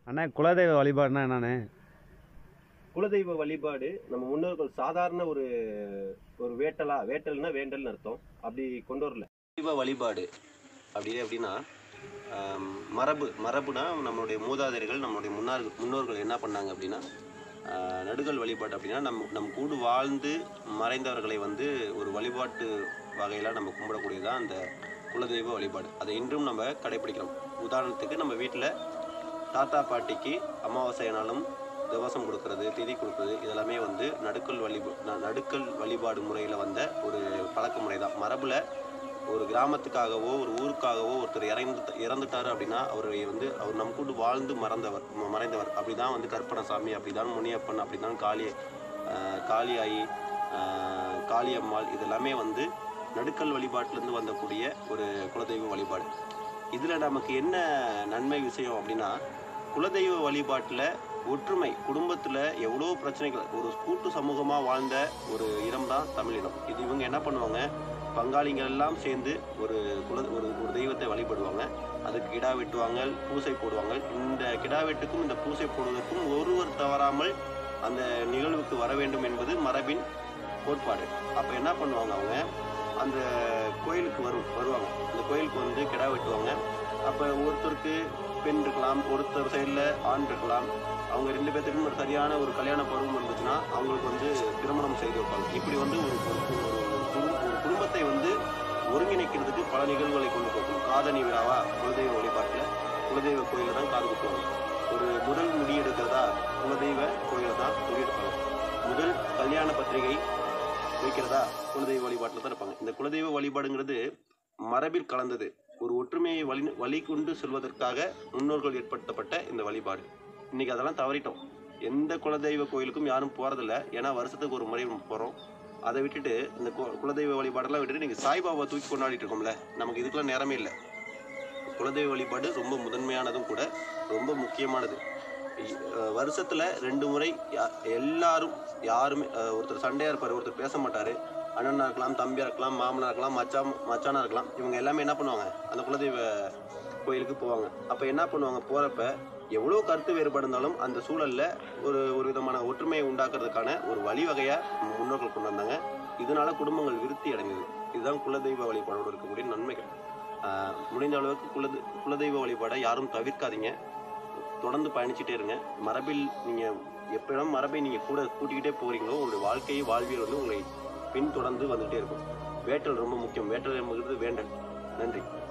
அண்ணா குலதெய்வ வழிபாடுனா என்னண்ணே குலதெய்வ வழிபாடு நம்ம முன்னோர்கள் சாதாரண ஒரு ஒரு வேட்டலா வேட்டல்னா வேண்டல்னு அர்த்தம் அப்படி கொண்டு வரல தெய்வ வழிபாடு அப்படி எப்படின்னா ஆம், மரபு மரபுனா நம்மளுடைய மூதாதையர்கள் நம்மளுடைய முன்னார் முன்னோர்கள் என்ன பண்ணாங்க அப்படின்னா ஆ, நடுகள் வழிபாடு அப்படின்னா நம் நம் கூடு வாழ்ந்து மறைந்தவர்களை வந்து ஒரு வழிபாட்டு வகையில் நம்ம கும்பிடக்கூடியதான் அந்த குலதெய்வ வழிபாடு அதை இன்றும் நம்ம கடைபிடிக்கிறோம் உதாரணத்துக்கு நம்ம வீட்டில் தாத்தா பாட்டிக்கு அமாவாசைனாலும் திவசம் கொடுக்கறது திதி கொடுக்கறது இதெல்லாமே வந்து நடுக்கல் வழி நடுக்கல் வழிபாடு முறையில் வந்த ஒரு பழக்க முறை தான் மரபில் ஒரு கிராமத்துக்காகவோ ஒரு ஊருக்காகவோ ஒருத்தர் இறந்து இறந்துட்டாரு அப்படின்னா அவரை வந்து அவர் நம் கூட வாழ்ந்து மறந்தவர் ம- மறைந்தவர் அப்படி தான் வந்து கற்பனசாமி அப்படி தான் முனியப்பன் அப்படி தான் காளி ஆஹ் காளியாயி ஆஹ் காளியம்மாள் இதெல்லாமே வந்து நடுக்கல் வழிபாட்டிலேருந்து வந்தக்கூடிய ஒரு குலதெய்வ வழிபாடு இதில் நமக்கு என்ன நன்மை விஷயம் அப்படின்னா குலதெய்வ வழிபாட்டில் ஒற்றுமை குடும்பத்தில் எவ்வளோ பிரச்சனைகள் ஒரு கூட்டு சமூகமாக வாழ்ந்த ஒரு இனம் தான் தமிழினம் இது இவங்க என்ன பண்ணுவாங்க பங்காளிகள் எல்லாம் சேர்ந்து ஒரு குல ஒரு ஒரு தெய்வத்தை வழிபடுவாங்க அதுக்கு கிடா வெட்டுவாங்க பூசை போடுவாங்க இந்த கிடா வெட்டுக்கும் இந்த பூசை போடுவதற்கும் ஒருவர் தவறாமல் அந்த நிகழ்வுக்கு வர வேண்டும் என்பது மரபின் கோட்பாடு அப்போ என்ன பண்ணுவாங்க அவங்க அந்த கோயிலுக்கு வரும் வருவாங்க அந்த கோயிலுக்கு வந்து கிடா வெட்டுவாங்க அப்போ ஒருத்தருக்கு பெண் இருக்கலாம் ஒருத்தர் சைடில் ஆண் இருக்கலாம் அவங்க ரெண்டு பேர்த்துக்கும் ஒரு சரியான ஒரு கல்யாண பருவம் இருந்துச்சுன்னா அவங்களுக்கு வந்து திருமணம் செய்து வைப்பாங்க இப்படி வந்து ஒரு ஒரு ஒரு குடும்- ஒரு குடும்பத்தை வந்து ஒருங்கிணைக்கிறதுக்கு பல நிகழ்வுகளை கொண்டு போகும் காதணி விழாவா குலதெய்வ வழிபாட்டில் குலதெய்வ கோயிலில் தான் காது குத்துவாங்க ஒரு முதல் முடி எடுக்கிறதா குலதெய்வ கோயிலில் தான் முடி எடுப்பாங்க முதல் கல்யாண பத்திரிகை வைக்கிறதா குலதெய்வ வழிபாட்டில் தான் இருப்பாங்க இந்த குலதெய்வ வழிபாடுங்கிறது மரபில் கலந்தது ஒரு ஒற்றுமையை வழி வழி கொண்டு செல்வதற்காக முன்னோர்கள் ஏற்படுத்தப்பட்ட இந்த வழிபாடு இன்னைக்கு அதெல்லாம் தவறிட்டோம் எந்த குலதெய்வ கோயிலுக்கும் யாரும் போறதில்ல ஏன்னா வருஷத்துக்கு ஒரு முறை போகிறோம் அதை விட்டுட்டு இந்த கு- குலதெய்வ வழிபாடெல்லாம் விட்டுட்டு நீங்கள் சாய்பாபா தூக்கி கொண்டாடிட்டு இருக்கோம்ல நமக்கு இதுக்கெல்லாம் நேரமே இல்லை குலதெய்வ வழிபாடு ரொம்ப முதன்மையானதும் கூட ரொம்ப முக்கியமானது இ- அஹ் வருஷத்துல ரெண்டு முறை யா- எல்லாரும் யாருமே அஹ் ஒருத்தர் சண்டையா இருப்பாரு ஒருத்தர் பேச மாட்டாரு அண்ணனா இருக்கலாம் தம்பியா இருக்கலாம் மாமனா இருக்கலாம் மச்சான் மச்சானா இருக்கலாம் இவங்க எல்லாமே என்ன பண்ணுவாங்க அந்த குலதெய்வ கோயிலுக்கு போவாங்க அப்ப என்ன பண்ணுவாங்க போறப்ப எவ்வளோ கருத்து வேறுபாடு இருந்தாலும் அந்த சூழல்ல ஒரு ஒரு விதமான ஒற்றுமையை உண்டாக்குறதுக்கான ஒரு வழிவகையா நம்ம முன்னோர்கள் கொண்டு வந்தாங்க இதனால குடும்பங்கள் விருத்தி அடைந்தது இதுதான் குலதெய்வ வழிபாடோடு இருக்கக்கூடிய நன்மைகள் ஆஹ் முடிந்த அளவுக்கு குலது குலதெய்வ வழிபாடை யாரும் தவிர்க்காதீங்க தொடர்ந்து பயணிச்சுட்டே இருங்க மரபில் நீங்க எப்படியும் மரபை நீங்க கூட கூட்டிக்கிட்டே போறீங்களோ உங்களுடைய வாழ்க்கை வாழ்வியல் வந்து உங்களை பின்தொடர்ந்து வந்துகிட்டே இருக்கும் வேட்டல் ரொம்ப முக்கியம் வேட்டல் என்பது வேண்டல் நன்றி